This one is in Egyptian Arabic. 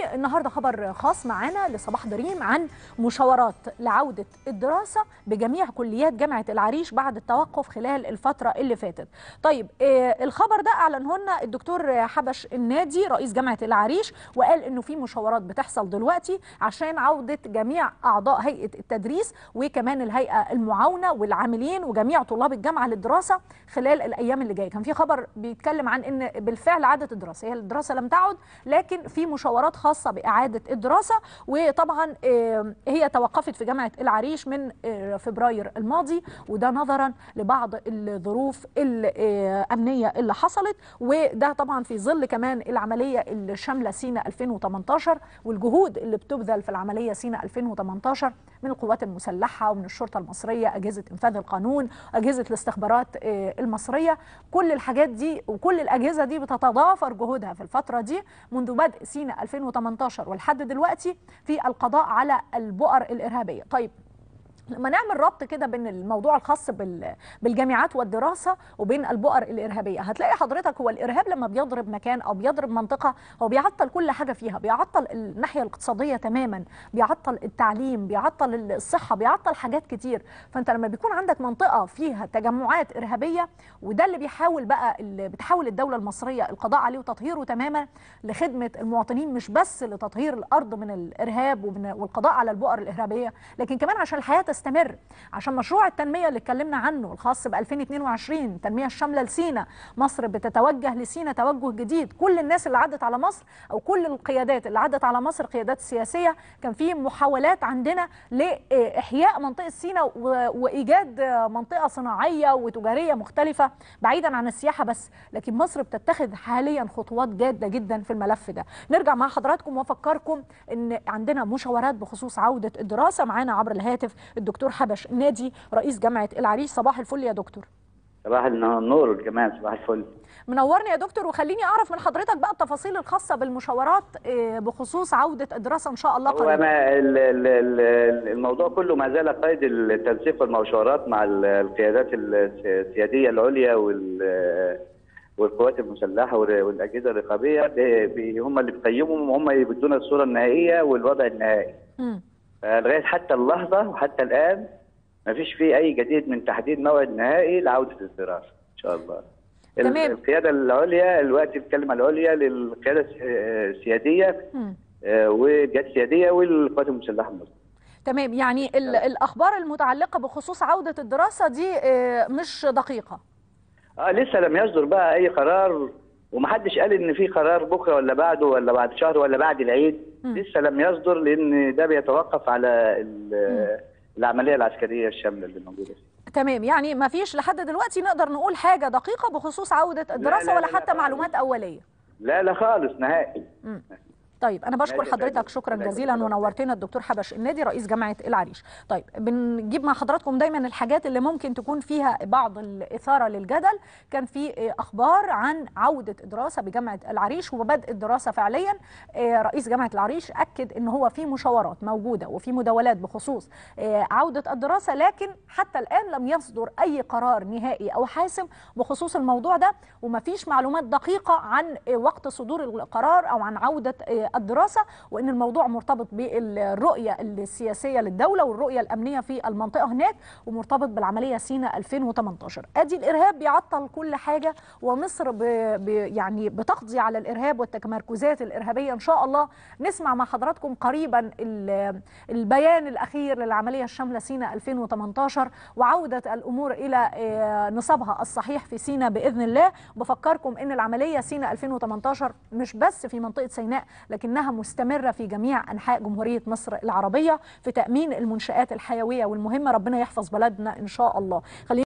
النهارده خبر خاص معانا لصباح دريم عن مشاورات لعوده الدراسه بجميع كليات جامعه العريش بعد التوقف خلال الفتره اللي فاتت. طيب آه الخبر ده اعلنه لنا الدكتور حبش النادي رئيس جامعه العريش وقال انه في مشاورات بتحصل دلوقتي عشان عوده جميع اعضاء هيئه التدريس وكمان الهيئه المعاونه والعاملين وجميع طلاب الجامعه للدراسه خلال الايام اللي جايه. كان في خبر بيتكلم عن ان بالفعل عادت الدراسه، هي الدراسه لم تعد لكن في مشاورات خاصه باعاده الدراسه وطبعا هي توقفت في جامعه العريش من فبراير الماضي وده نظرا لبعض الظروف الامنيه اللي حصلت وده طبعا في ظل كمان العمليه الشامله سينا 2018 والجهود اللي بتبذل في العمليه سينا 2018 من القوات المسلحه ومن الشرطه المصريه اجهزه انفاذ القانون اجهزه الاستخبارات المصريه كل الحاجات دي وكل الاجهزه دي بتتضافر جهودها في الفتره دي منذ بدء سينا 2018 ولحد دلوقتي في القضاء على البؤر الارهابيه طيب لما نعمل ربط كده بين الموضوع الخاص بالجامعات والدراسه وبين البؤر الارهابيه هتلاقي حضرتك هو الارهاب لما بيضرب مكان او بيضرب منطقه هو بيعطل كل حاجه فيها بيعطل الناحيه الاقتصاديه تماما بيعطل التعليم بيعطل الصحه بيعطل حاجات كتير فانت لما بيكون عندك منطقه فيها تجمعات ارهابيه وده اللي بيحاول بقى اللي بتحاول الدوله المصريه القضاء عليه وتطهيره تماما لخدمه المواطنين مش بس لتطهير الارض من الارهاب ومن والقضاء على البؤر الارهابيه لكن كمان عشان الحياه تستمر عشان مشروع التنميه اللي اتكلمنا عنه الخاص ب 2022 التنميه الشامله لسينا مصر بتتوجه لسينا توجه جديد كل الناس اللي عدت على مصر او كل القيادات اللي عدت على مصر قيادات سياسيه كان في محاولات عندنا لاحياء منطقه سينا وايجاد منطقه صناعيه وتجاريه مختلفه بعيدا عن السياحه بس لكن مصر بتتخذ حاليا خطوات جاده جدا في الملف ده نرجع مع حضراتكم وافكركم ان عندنا مشاورات بخصوص عوده الدراسه معانا عبر الهاتف الدكتور حبش النادي رئيس جامعه العريش صباح الفل يا دكتور صباح النور كمان صباح الفل منورني يا دكتور وخليني اعرف من حضرتك بقى التفاصيل الخاصه بالمشاورات بخصوص عوده الدراسه ان شاء الله قريبا هو الموضوع كله ما زال قيد التنسيق والمشاورات مع القيادات السياديه العليا وال والقوات المسلحه والاجهزه الرقابيه هم اللي بيقيموا وهم اللي بيدونا الصوره النهائيه والوضع النهائي. لغايه حتى اللحظه وحتى الان ما فيش فيه اي جديد من تحديد موعد نهائي لعوده الدراسه ان شاء الله. تمام. القياده العليا دلوقتي بتكلم العليا للقياده السياديه والجهات السياديه والقوات المسلحه المصريه. تمام يعني الاخبار المتعلقه بخصوص عوده الدراسه دي مش دقيقه. اه لسه لم يصدر بقى اي قرار ومحدش قال ان في قرار بكره ولا بعده ولا بعد شهر ولا بعد العيد م. لسه لم يصدر لان ده بيتوقف على العمليه العسكريه الشامله اللي موجوده فيه. تمام يعني ما فيش لحد دلوقتي نقدر نقول حاجه دقيقه بخصوص عوده الدراسه لا لا ولا لا حتى لا معلومات اوليه لا لا خالص نهائي م. طيب انا بشكر حضرتك شكرا جزيلا ونورتنا الدكتور حبش النادي رئيس جامعه العريش طيب بنجيب مع حضراتكم دايما الحاجات اللي ممكن تكون فيها بعض الاثاره للجدل كان في اخبار عن عوده الدراسه بجامعه العريش وبدء الدراسه فعليا رئيس جامعه العريش اكد ان هو في مشاورات موجوده وفي مداولات بخصوص عوده الدراسه لكن حتى الان لم يصدر اي قرار نهائي او حاسم بخصوص الموضوع ده وما فيش معلومات دقيقه عن وقت صدور القرار او عن عوده الدراسه وان الموضوع مرتبط بالرؤيه السياسيه للدوله والرؤيه الامنيه في المنطقه هناك ومرتبط بالعمليه سينا 2018 ادي الارهاب بيعطل كل حاجه ومصر ب... ب... يعني بتقضي على الارهاب والتمركزات الارهابيه ان شاء الله نسمع مع حضراتكم قريبا ال... البيان الاخير للعمليه الشامله سينا 2018 وعوده الامور الى نصابها الصحيح في سينا باذن الله بفكركم ان العمليه سينا 2018 مش بس في منطقه سيناء لكنها مستمرة في جميع أنحاء جمهورية مصر العربية في تأمين المنشآت الحيوية والمهمة ربنا يحفظ بلدنا إن شاء الله